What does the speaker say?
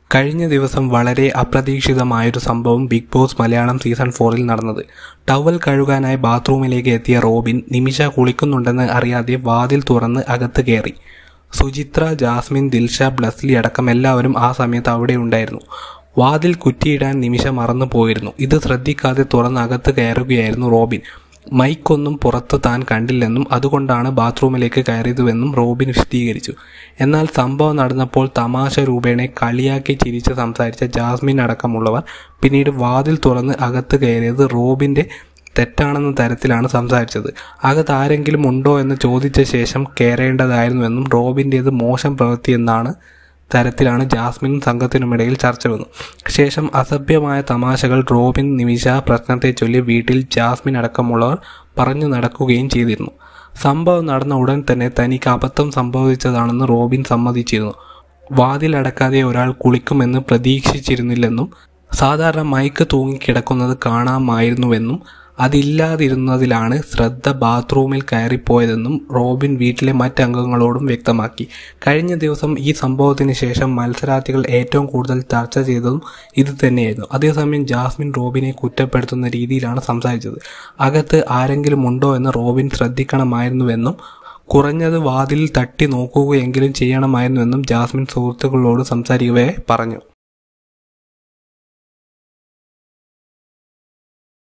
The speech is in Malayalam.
കഴിഞ്ഞ ദിവസം വളരെ അപ്രതീക്ഷിതമായൊരു സംഭവം ബിഗ് ബോസ് മലയാളം സീസൺ ഫോറിൽ നടന്നത് ടവൽ കഴുകാനായി ബാത്റൂമിലേക്ക് എത്തിയ റോബിൻ നിമിഷ കുളിക്കുന്നുണ്ടെന്ന് അറിയാതെ വാതിൽ തുറന്ന് അകത്ത് കയറി സുചിത്ര ജാസ്മിൻ ദിൽഷ ബ്ലസ്ലി അടക്കം എല്ലാവരും ആ സമയത്ത് അവിടെ ഉണ്ടായിരുന്നു വാതിൽ കുറ്റിയിടാൻ നിമിഷ മറന്നു പോയിരുന്നു ഇത് ശ്രദ്ധിക്കാതെ തുറന്ന് അകത്ത് കയറുകയായിരുന്നു റോബിൻ മൈക്കൊന്നും പുറത്ത് താൻ കണ്ടില്ലെന്നും അതുകൊണ്ടാണ് ബാത്റൂമിലേക്ക് കയറിയതുവെന്നും റോബിൻ വിശദീകരിച്ചു എന്നാൽ സംഭവം നടന്നപ്പോൾ തമാശ രൂപേണെ കളിയാക്കി ചിരിച്ച് സംസാരിച്ച ജാസ്മിൻ അടക്കമുള്ളവർ പിന്നീട് വാതിൽ തുറന്ന് അകത്ത് കയറിയത് റോബിൻ്റെ തെറ്റാണെന്ന തരത്തിലാണ് സംസാരിച്ചത് അകത്ത് ആരെങ്കിലും ഉണ്ടോ എന്ന് ചോദിച്ച ശേഷം കയറേണ്ടതായിരുന്നുവെന്നും റോബിൻ്റേത് മോശം പ്രവൃത്തിയെന്നാണ് തരത്തിലാണ് ജാസ്മിൻ സംഘത്തിനുമിടയിൽ ചർച്ച വന്നു ശേഷം അസഭ്യമായ തമാശകൾ റോബിൻ നിമിഷ പ്രശ്നത്തെ ചൊല്ലി വീട്ടിൽ ജാസ്മിൻ അടക്കമുള്ളവർ പറഞ്ഞു നടക്കുകയും ചെയ്തിരുന്നു സംഭവം നടന്ന ഉടൻ തന്നെ തനിക്ക് അബദ്ധം സംഭവിച്ചതാണെന്ന് റോബിൻ സമ്മതിച്ചിരുന്നു വാതിലടക്കാതെ ഒരാൾ കുളിക്കുമെന്ന് പ്രതീക്ഷിച്ചിരുന്നില്ലെന്നും സാധാരണ മൈക്ക് തൂങ്ങിക്കിടക്കുന്നത് കാണാമായിരുന്നുവെന്നും അതില്ലാതിരുന്നതിലാണ് ശ്രദ്ധ ബാത്റൂമിൽ കയറിപ്പോയതെന്നും റോബിൻ വീട്ടിലെ മറ്റംഗങ്ങളോടും വ്യക്തമാക്കി കഴിഞ്ഞ ദിവസം ഈ സംഭവത്തിന് ശേഷം മത്സരാർത്ഥികൾ ഏറ്റവും കൂടുതൽ ചർച്ച ചെയ്തതും ഇത് തന്നെയായിരുന്നു അതേസമയം ജാസ്മിൻ റോബിനെ കുറ്റപ്പെടുത്തുന്ന രീതിയിലാണ് സംസാരിച്ചത് അകത്ത് ആരെങ്കിലും ഉണ്ടോ എന്ന് റോബിൻ ശ്രദ്ധിക്കണമായിരുന്നുവെന്നും കുറഞ്ഞത് വാതിലിൽ തട്ടി നോക്കുകയെങ്കിലും ചെയ്യണമായിരുന്നുവെന്നും ജാസ്മിൻ സുഹൃത്തുക്കളോട് സംസാരിക്കവേ പറഞ്ഞു